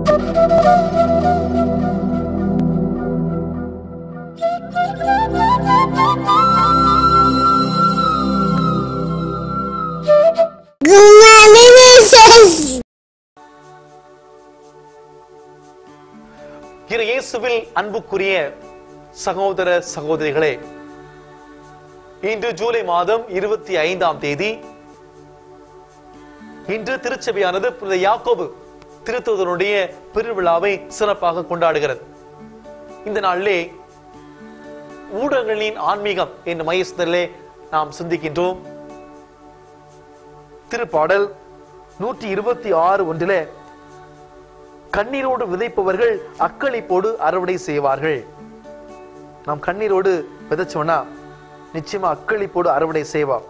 Gumami Mrs. இரு இயேசுவில் அன்புக்குரிய சகோதர சகோதரிகளே இன்று ஜூலை மாதம் இருபத்தி ஐந்தாம் தேதி இன்று திருச்சபையானது புனித யாக்கோபு திருத்துவதனுடைய பெருவிழாவை சிறப்பாக கொண்டாடுகிறது இந்த நாளிலே ஊடகங்களின் ஆன்மீகம் என்ற மையத்திலே நாம் சிந்திக்கின்றோம் திருப்பாடல் நூற்றி இருபத்தி ஆறு ஒன்றிலே கண்ணீரோடு விதைப்பவர்கள் அக்களிப்போடு அறுவடை செய்வார்கள் நாம் கண்ணீரோடு விதைச்சோம்னா நிச்சயமா அக்களிப்போடு அறுவடை செய்வோம்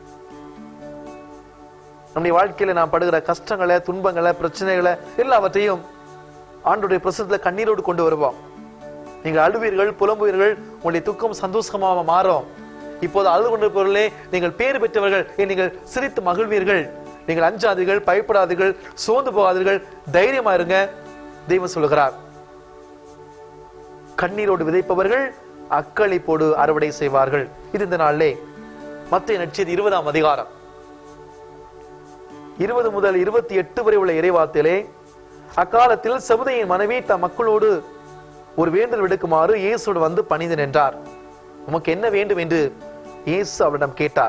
நம்முடைய வாழ்க்கையில நாம் படுகிற கஷ்டங்களை துன்பங்களை பிரச்சனைகளை எல்லாவற்றையும் ஆண்டுடைய பிரசத்துல கண்ணீரோடு கொண்டு வருவோம் நீங்கள் அழுவீர்கள் புலம்புவீர்கள் உங்களுடைய துக்கம் சந்தோஷமாக மாறும் இப்போது அழுது கொண்டிருப்பவர்களே நீங்கள் பேறு பெற்றவர்கள் ஏன் நீங்கள் சிரித்து மகிழ்வீர்கள் நீங்கள் அஞ்சாதீர்கள் பயப்படாதீர்கள் சோர்ந்து போகாதீர்கள் தைரியமா இருங்க தெய்வம் சொல்லுகிறார் கண்ணீரோடு விதைப்பவர்கள் அக்களிப்போடு அறுவடை செய்வார்கள் இது இந்த நாளிலே மத்திய நட்சத்திர இருபதாம் அதிகாரம் இருபது முதல் இருபத்தி எட்டு வரை உள்ள இறைவாத்திலே அக்காலத்தில் செபுதையின் மனைவி தம் மக்களோடு ஒரு வேண்டல் விடுக்குமாறு இயேசுவோடு வந்து பணிந்து நின்றார் உமக்கு என்ன வேண்டும் என்று இயேசு அவரிடம் கேட்டார்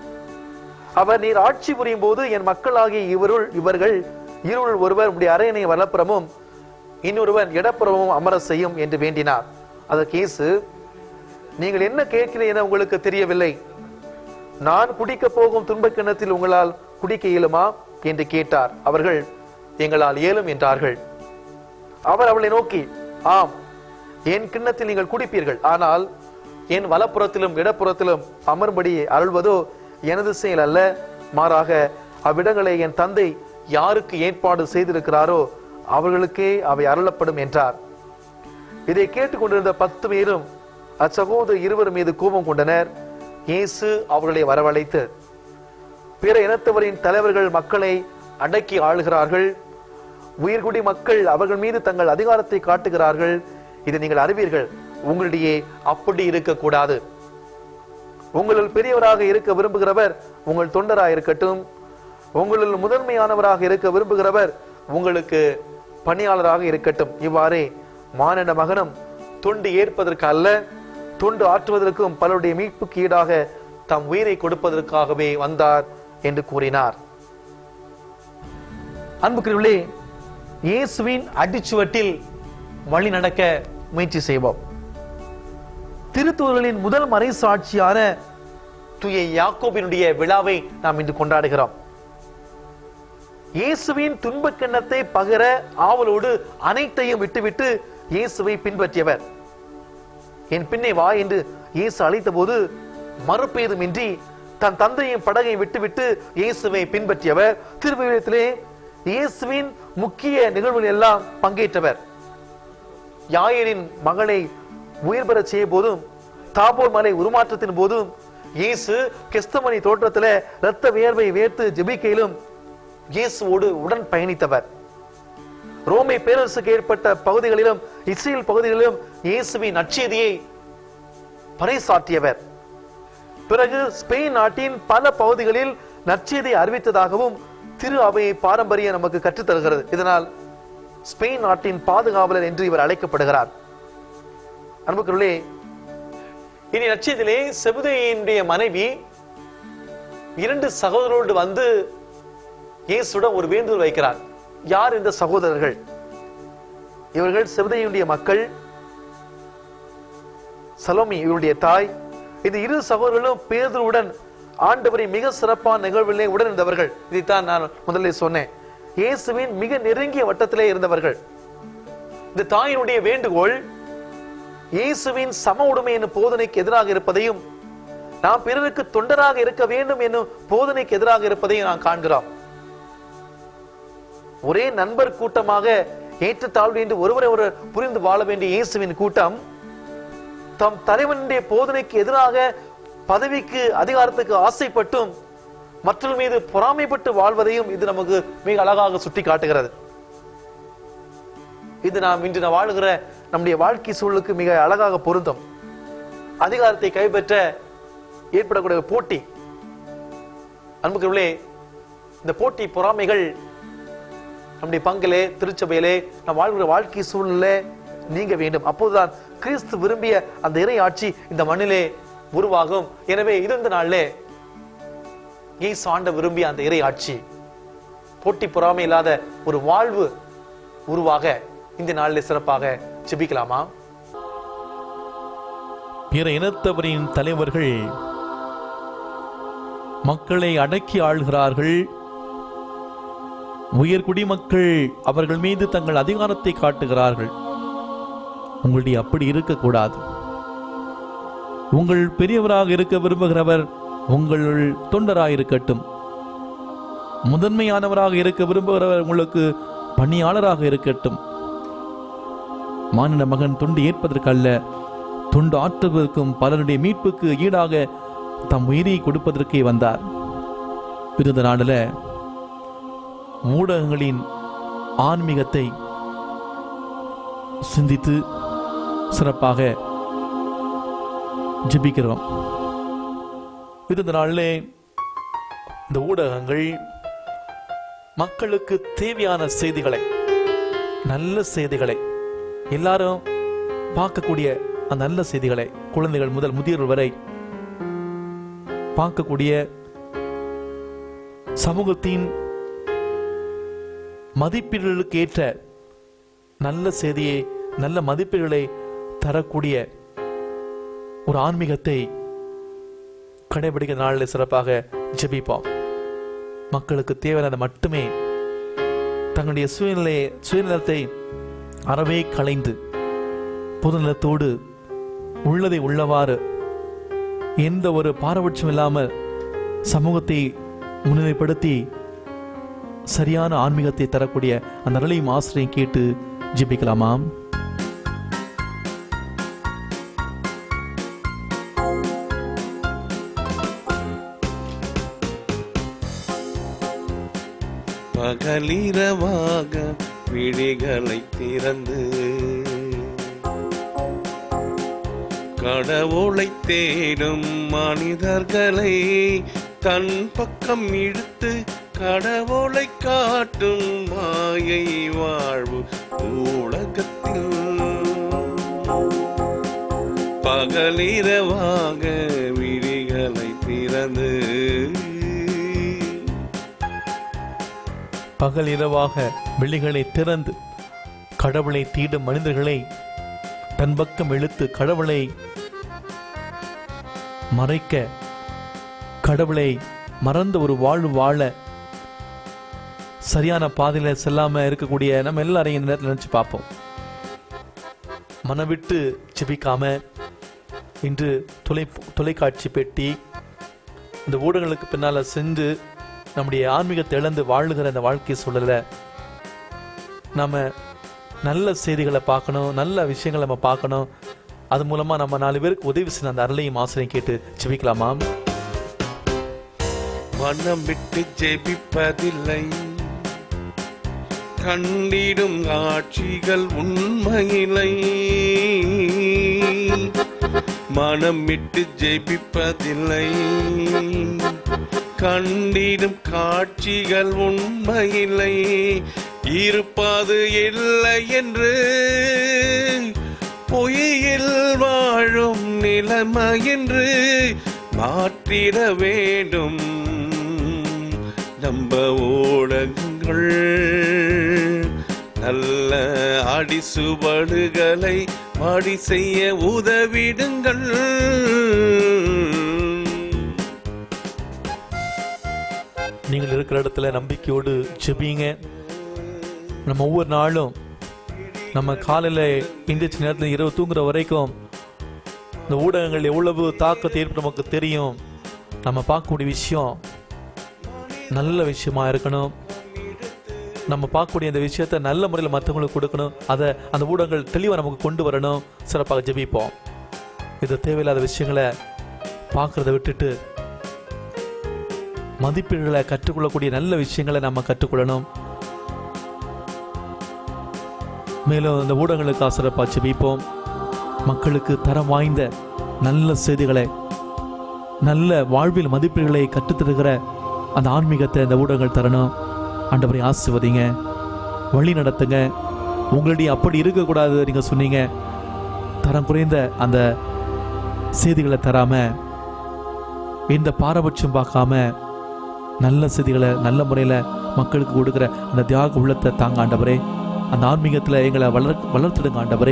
அவர் நீர் ஆட்சி புரியும் போது என் மக்களாகிய இவருள் இவர்கள் இருவருள் ஒருவர் உடைய அரையணை வலப்புறமும் இன்னொருவன் இடப்புறமும் அமர செய்யும் என்று வேண்டினார் அதற்கு இயேசு நீங்கள் என்ன கேட்கிறீர்கள் என உங்களுக்கு தெரியவில்லை நான் குடிக்க போகும் துன்பக் கிண்ணத்தில் உங்களால் குடிக்க இயலுமா என்று கேட்டார் அவர்கள் எங்களால் இயலும் என்றார்கள் அவர் அவளை நோக்கி ஆம் என் கிண்ணத்தில் நீங்கள் குடிப்பீர்கள் ஆனால் என் வலப்புறத்திலும் இடப்புறத்திலும் அமரும்படி அருள்வதோ எனது செயல் அல்ல மாறாக அவ்விடங்களை என் தந்தை யாருக்கு ஏற்பாடு செய்திருக்கிறாரோ அவர்களுக்கே அவை அருளப்படும் என்றார் இதை கேட்டுக்கொண்டிருந்த பத்து பேரும் அச்சகோதர இருவர் மீது கோபம் கொண்டனர் இயேசு அவர்களை வரவழைத்து பிற இனத்தவரின் தலைவர்கள் மக்களை அடக்கி ஆளுகிறார்கள் உயிர்குடி மக்கள் அவர்கள் மீது தங்கள் அதிகாரத்தை காட்டுகிறார்கள் இதை நீங்கள் அறிவீர்கள் உங்களிடையே அப்படி இருக்கக்கூடாது உங்களில் பெரியவராக இருக்க விரும்புகிறவர் உங்கள் தொண்டராக இருக்கட்டும் உங்களில் முதன்மையானவராக இருக்க விரும்புகிறவர் உங்களுக்கு பணியாளராக இருக்கட்டும் இவ்வாறே மானிட மகனும் தொண்டு ஏற்பதற்கு அல்ல தொண்டு ஆற்றுவதற்கும் பலருடைய மீட்புக்கு ஈடாக தம் உயிரை கொடுப்பதற்காகவே வந்தார் என்று கூறினார் அன்புக்குரியவர்களே இயேசுவின் அடிச்சுவட்டில் வழி நடக்க முயற்சி செய்வோம் திருத்தூர்களின் முதல் மறை சாட்சியான துய யாக்கோபினுடைய விழாவை நாம் இன்று கொண்டாடுகிறோம் இயேசுவின் துன்பக் கிண்ணத்தை பகிர ஆவலோடு அனைத்தையும் விட்டுவிட்டு இயேசுவை பின்பற்றியவர் என் பின்னே வா என்று இயேசு அழைத்த போது மறுப்பேதுமின்றி தன் தந்தையின் படகை விட்டுவிட்டு இயேசுவை பின்பற்றியவர் திருவிழத்திலே இயேசுவின் முக்கிய நிகழ்வுகள் எல்லாம் பங்கேற்றவர் யாயிரின் மகளை உயிர் பெறச் செய்ய போதும் தாபோர் மலை உருமாற்றத்தின் போதும் இயேசு கிறிஸ்தமணி தோற்றத்தில இரத்த வியர்வை வேர்த்து ஜெபிக்கையிலும் இயேசுவோடு உடன் பயணித்தவர் ரோமை பேரரசுக்கு ஏற்பட்ட பகுதிகளிலும் இஸ்ரேல் பகுதிகளிலும் இயேசுவின் நற்செய்தியை பறைசாற்றியவர் பிறகு ஸ்பெயின் நாட்டின் பல பகுதிகளில் நற்செய்தியை அறிவித்ததாகவும் திரு அவையை பாரம்பரியம் நமக்கு கற்றுத் தருகிறது இதனால் ஸ்பெயின் நாட்டின் பாதுகாவலர் என்று இவர் அழைக்கப்படுகிறார் அன்புக்குள்ளே இனி நட்சத்திலே செபுதையினுடைய மனைவி இரண்டு சகோதரோடு வந்து இயேசுடன் ஒரு வேண்டுதல் வைக்கிறார் யார் இந்த சகோதரர்கள் இவர்கள் செபுதையுடைய மக்கள் சலோமி இவருடைய தாய் இந்த இரு சகோதரர்களும் பேதுருவுடன் ஆண்டவரை மிக சிறப்பான நிகழ்விலே உடன் இருந்தவர்கள் இதைத்தான் நான் முதலில் சொன்னேன் இயேசுவின் மிக நெருங்கிய வட்டத்திலே இருந்தவர்கள் இந்த தாயினுடைய வேண்டுகோள் இயேசுவின் சம உடைமை என்னும் போதனைக்கு எதிராக இருப்பதையும் நாம் பிறருக்கு தொண்டராக இருக்க வேண்டும் என்னும் போதனைக்கு எதிராக இருப்பதையும் நாம் காண்கிறோம் ஒரே நண்பர் கூட்டமாக ஏற்றத்தாழ்வு என்று ஒருவரை ஒரு புரிந்து வாழ வேண்டிய இயேசுவின் கூட்டம் தம் தலைவனுடைய போதனைக்கு எதிராக பதவிக்கு அதிகாரத்துக்கு ஆசைப்பட்டும் மற்றவர்கள் மீது பொறாமைப்பட்டு வாழ்வதையும் இது நமக்கு மிக அழகாக சுட்டி காட்டுகிறது இது நாம் இன்று நாம் வாழுகிற நம்முடைய வாழ்க்கை சூழலுக்கு மிக அழகாக பொருந்தும் அதிகாரத்தை கைப்பற்ற ஏற்படக்கூடிய போட்டி அன்புக்குள்ளே இந்த போட்டி பொறாமைகள் நம்முடைய பங்கிலே திருச்சபையிலே நாம் வாழ்கிற வாழ்க்கை சூழ்நிலை நீங்க வேண்டும் அப்போதுதான் கிறிஸ்து விரும்பிய அந்த இறை ஆட்சி இந்த மண்ணிலே உருவாகும் எனவே இது இந்த நாளிலே இயேசு ஆண்ட விரும்பிய அந்த இறை ஆட்சி போட்டி பொறாமை இல்லாத ஒரு வாழ்வு உருவாக இந்த நாளிலே சிறப்பாக ஜெபிக்கலாமா பிற இனத்தவரின் தலைவர்கள் மக்களை அடக்கி ஆள்கிறார்கள் உயர் குடிமக்கள் அவர்கள் மீது தங்கள் அதிகாரத்தை காட்டுகிறார்கள் உங்களுடைய அப்படி இருக்கக்கூடாது உங்கள் பெரியவராக இருக்க விரும்புகிறவர் உங்கள் தொண்டராக இருக்கட்டும் முதன்மையானவராக இருக்க விரும்புகிறவர் உங்களுக்கு பணியாளராக இருக்கட்டும் மானிட மகன் தொண்டு ஏற்பதற்கல்ல தொண்டு ஆற்றுவதற்கும் பலருடைய மீட்புக்கு ஈடாக தம் உயிரை கொடுப்பதற்கே வந்தார் இருந்த நாடுல ஊடகங்களின் ஆன்மீகத்தை சிந்தித்து சிறப்பாக ஜெபிக்கிறோம் இருந்த நாளிலே இந்த ஊடகங்கள் மக்களுக்கு தேவையான செய்திகளை நல்ல செய்திகளை எல்லாரும் பார்க்கக்கூடிய அந்த நல்ல செய்திகளை குழந்தைகள் முதல் முதியோர்கள் வரை பார்க்கக்கூடிய சமூகத்தின் மதிப்பீடுகளுக்கு ஏற்ற நல்ல செய்தியை நல்ல மதிப்பீடுகளை தரக்கூடிய ஒரு ஆன்மீகத்தை கடைபிடிக்க நாளில் சிறப்பாக ஜெபிப்போம் மக்களுக்கு தேவையானதை மட்டுமே தங்களுடைய சுயநிலை சுயநலத்தை அறவே களைந்து பொதுநலத்தோடு உள்ளதை உள்ளவாறு எந்த ஒரு பாரபட்சம் இல்லாமல் சமூகத்தை முன்னிலைப்படுத்தி சரியான ஆன்மீகத்தை தரக்கூடிய அந்த நிலையும் ஆசிரியை கேட்டு ஜெபிக்கலாமாம் பகலிரவாக விழிகளை திறந்து கடவுளை தேடும் மனிதர்களை தன் பக்கம் இழுத்து கடவுளை காட்டும் மாயை வாழ்வு உலகத்தில் பகலிரவாக விழிகளை திறந்து பகல் இரவாக விழிகளை திறந்து கடவுளை தீடும் மனிதர்களை தன் பக்கம் இழுத்து கடவுளை மறைக்க கடவுளை மறந்த ஒரு வாழ்வு வாழ சரியான பாதையில செல்லாம இருக்கக்கூடிய நம்ம எல்லாரையும் இந்த நேரத்தில் நினைச்சு பார்ப்போம் மனவிட்டு ஜெபிக்காம இன்று தொலை தொலைக்காட்சி பெட்டி இந்த ஊடகங்களுக்கு பின்னால சென்று நம்முடைய ஆன்மீகத்தை இழந்து வாழுகிற அந்த வாழ்க்கை சூழல நாம நல்ல செய்திகளை பார்க்கணும் நல்ல விஷயங்களை நம்ம பார்க்கணும் அது மூலமா நம்ம நாலு பேருக்கு உதவி செய்ய அந்த அருளையும் ஆசிரியம் கேட்டு ஜெபிக்கலாமா மனம் விட்டு ஜெபிப்பதில்லை கண்டிடும் காட்சிகள் உண்மையில்லை மனம் விட்டு ஜெபிப்பதில்லை கண்டிடும் காட்சிகள் உண்மையில்லை இருப்பது இல்லை என்று பொய்யில் வாழும் நிலைமை என்று மாற்றிட வேண்டும் நம்ப ஊடகங்கள் நல்ல அடிசுவடுகளை மாடி செய்ய உதவிடுங்கள் நீங்கள் இருக்கிற இடத்துல நம்பிக்கையோடு ஜெபிங்க நம்ம ஒவ்வொரு நாளும் நம்ம காலையில் எந்திரிச்ச நேரத்தில் இரவு தூங்குற வரைக்கும் இந்த ஊடகங்கள் எவ்வளவு தாக்கத்தை ஏற்படும் நமக்கு தெரியும் நம்ம பார்க்கக்கூடிய விஷயம் நல்ல விஷயமா இருக்கணும் நம்ம பார்க்கக்கூடிய அந்த விஷயத்த நல்ல முறையில் மற்றவங்களுக்கு கொடுக்கணும் அதை அந்த ஊடகங்கள் தெளிவாக நமக்கு கொண்டு வரணும் சிறப்பாக ஜெபிப்போம் இது தேவையில்லாத விஷயங்களை பார்க்கறத விட்டுட்டு மதிப்பீடுகளை கற்றுக்கொள்ளக்கூடிய நல்ல விஷயங்களை நம்ம கற்றுக்கொள்ளணும் மேலும் இந்த ஊடகங்களுக்கு ஆசிரப்பா ஜெபிப்போம் மக்களுக்கு தரம் வாய்ந்த நல்ல செய்திகளை நல்ல வாழ்வில் மதிப்பீடுகளை கற்றுத்தருகிற அந்த ஆன்மீகத்தை இந்த ஊடகங்கள் தரணும் ஆண்டவரை ஆசிர்வதிங்க வழி நடத்துங்க உங்களுடைய அப்படி இருக்கக்கூடாது நீங்க சொன்னீங்க தரம் குறைந்த அந்த செய்திகளை தராம எந்த பாரபட்சம் பார்க்காம நல்ல செய்திகளை நல்ல முறையில் மக்களுக்கு கொடுக்குற அந்த தியாக உள்ளத்தை தாங்க ஆண்டவரே அந்த ஆன்மீகத்தில் எங்களை வளர் வளர்த்துடுங்க ஆண்டவரே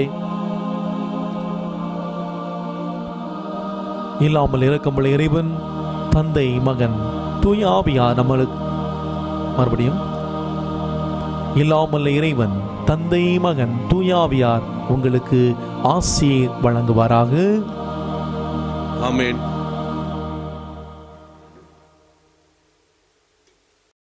இல்லாமல் இறக்கமுள்ள இறைவன் தந்தை மகன் தூய ஆவியா நம்மளுக்கு மறுபடியும் இல்லாமல் இறைவன் தந்தை மகன் தூய ஆவியார் உங்களுக்கு ஆசீர் வழங்குவாராக ஆமென்